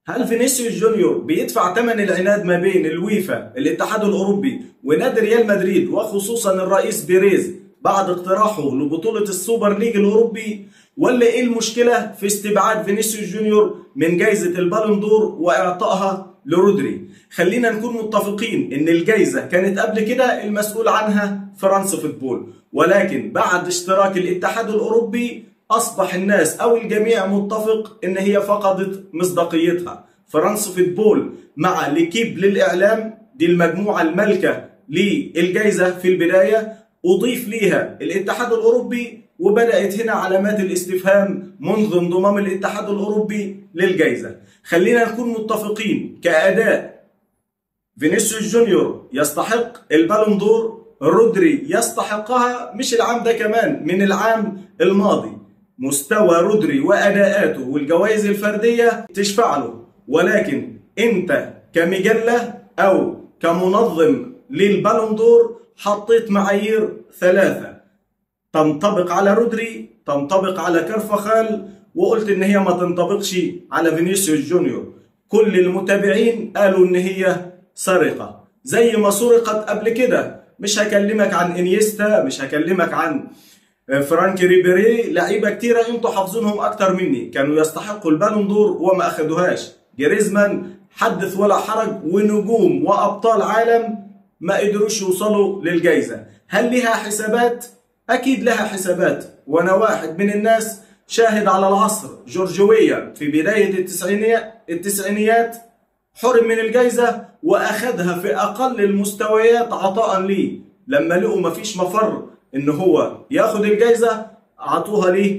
هل فينيسيوس جونيور بيدفع ثمن العناد ما بين الويفا الاتحاد الاوروبي ونادي ريال مدريد وخصوصا الرئيس بيريز بعد اقتراحه لبطولة السوبر ليج الاوروبي ولا ايه المشكلة في استبعاد فينيسيوس جونيور من جائزة البالون دور واعطائها لرودري خلينا نكون متفقين ان الجائزة كانت قبل كده المسؤول عنها فرنسا فوتبول ولكن بعد اشتراك الاتحاد الاوروبي اصبح الناس او الجميع متفق ان هي فقدت مصداقيتها فرنسا فوتبول مع ليكيب للاعلام دي المجموعة المالكة للجائزة في البداية اضيف ليها الاتحاد الاوروبي وبدات هنا علامات الاستفهام منذ انضمام الاتحاد الاوروبي للجائزه خلينا نكون متفقين كاداء فينيسيوس جونيور يستحق البالون دور رودري يستحقها مش العام ده كمان من العام الماضي مستوى رودري واداءاته والجوائز الفرديه تشفع له ولكن انت كمجله او كمنظم للبالون دور حطيت معايير ثلاثة تنطبق على رودري تنطبق على كرفخال وقلت ان هي ما تنطبقش على فينيسيوس جونيور كل المتابعين قالوا ان هي سرقة زي ما سرقت قبل كده مش هكلمك عن انيستا مش هكلمك عن فرانكي ريبيري لعيبة كتيرة انتوا حافظينهم اكتر مني كانوا يستحقوا البالون دور وما اخدوهاش جريزمان حدث ولا حرج ونجوم وابطال عالم ما قدروش يوصلوا للجائزة هل لها حسابات؟ أكيد لها حسابات وأنا واحد من الناس شاهد على العصر جورجوية في بداية التسعينيات, التسعينيات حرم من الجائزة وأخذها في أقل المستويات عطاء ليه لما لقوا مفيش مفر إن هو ياخد الجائزة عطوها ليه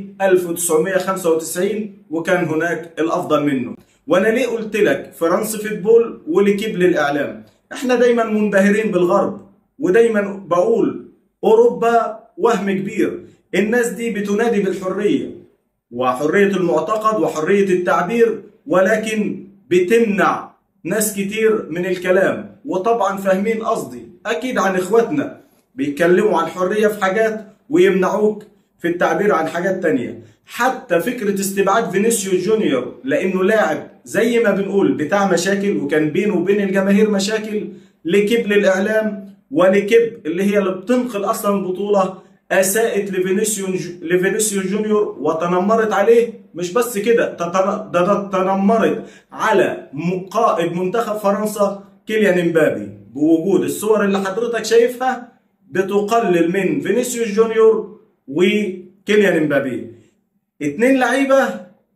1995 وكان هناك الأفضل منه وأنا ليه قلت لك فرنسا فوتبول ولكيب للإعلام احنا دايما منبهرين بالغرب ودايما بقول اوروبا وهم كبير الناس دي بتنادي بالحريه وحريه المعتقد وحريه التعبير ولكن بتمنع ناس كتير من الكلام وطبعا فاهمين قصدي اكيد عن اخواتنا بيتكلموا عن حريه في حاجات ويمنعوك في التعبير عن حاجات تانية حتى فكرة استبعاد فينيسيوس جونيور لأنه لاعب زي ما بنقول بتاع مشاكل وكان بينه وبين الجماهير مشاكل لكب للإعلام ولكب اللي هي اللي بتنقل أصلا البطولة أساءت لفينيسيوس لفينيسيوس جونيور وتنمرت عليه مش بس كده ده تنمرت على قائد منتخب فرنسا كيليان امبابي بوجود الصور اللي حضرتك شايفها بتقلل من فينيسيوس جونيور وكيليان امبابي اتنين لعيبة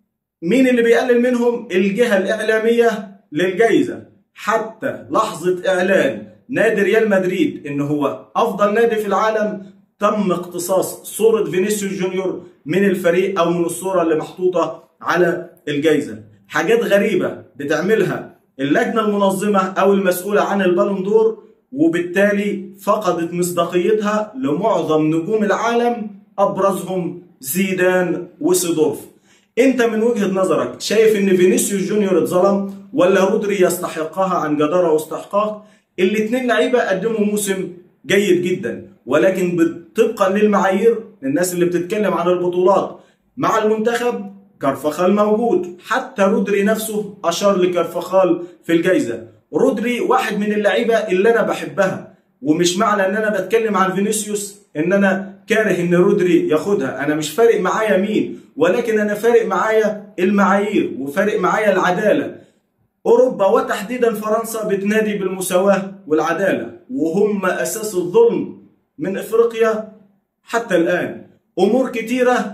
مين اللي بيقلل منهم الجهة الإعلامية للجائزة حتى لحظة إعلان نادي ريال مدريد إن هو أفضل نادي في العالم تم اقتصاص صورة فينيسيوس جونيور من الفريق أو من الصورة اللي محطوطة على الجائزة حاجات غريبة بتعملها اللجنة المنظمة أو المسؤولة عن البالون دور وبالتالي فقدت مصداقيتها لمعظم نجوم العالم أبرزهم زيدان وسيدورف انت من وجهة نظرك شايف ان فينيسيوس جونيور اتظلم ولا رودري يستحقها عن جدارة واستحقاق الاثنين لعيبة قدموا موسم جيد جدا ولكن طبقا للمعايير الناس اللي بتتكلم عن البطولات مع المنتخب كارفخال موجود حتى رودري نفسه اشار لكارفخال في الجائزة رودري واحد من اللعيبة اللي انا بحبها ومش معنى ان انا بتكلم عن فينيسيوس ان انا كاره ان رودري ياخدها انا مش فارق معايا مين ولكن انا فارق معايا المعايير وفارق معايا العداله اوروبا وتحديدا فرنسا بتنادي بالمساواه والعداله وهم اساس الظلم من افريقيا حتى الان امور كتيره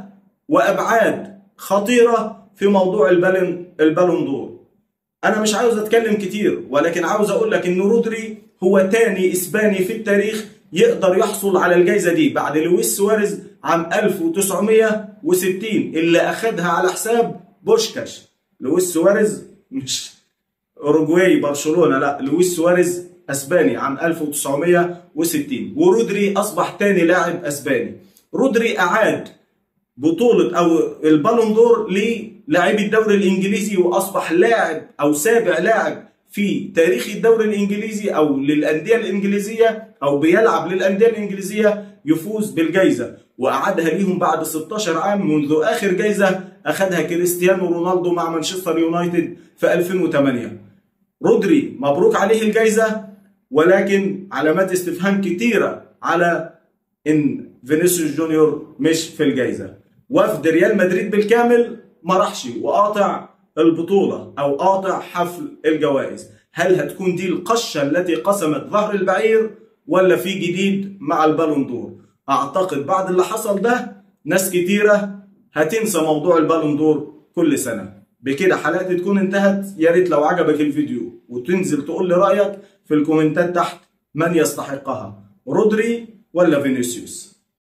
وابعاد خطيره في موضوع البالون البالون دور انا مش عاوز اتكلم كتير ولكن عاوز اقول لك ان رودري هو تاني اسباني في التاريخ يقدر يحصل على الجائزة دي بعد لويس سواريز عام 1960 اللي أخدها على حساب بوشكاش لويس سواريز مش أوروجواي برشلونة لا لويس سواريز أسباني عام 1960 ورودري أصبح تاني لاعب أسباني رودري أعاد بطولة أو البالون دور للاعبي الدوري الإنجليزي وأصبح لاعب أو سابع لاعب في تاريخ الدوري الانجليزي او للانديه الانجليزيه او بيلعب للانديه الانجليزيه يفوز بالجائزه واعادها ليهم بعد 16 عام منذ اخر جائزه اخذها كريستيانو رونالدو مع مانشستر يونايتد في 2008 رودري مبروك عليه الجائزة ولكن علامات استفهام كتيرة على ان فينيسيوس جونيور مش في الجائزة وفد ريال مدريد بالكامل ما راحش وقاطع البطولة او قاطع حفل الجوائز هل هتكون دي القشة التي قسمت ظهر البعير ولا في جديد مع البالون دور اعتقد بعد اللي حصل ده ناس كتيرة هتنسى موضوع البالون دور كل سنة بكده حلقتي تكون انتهت يا ريت لو عجبك الفيديو وتنزل تقول لي رأيك في الكومنتات تحت من يستحقها رودري ولا فينيسيوس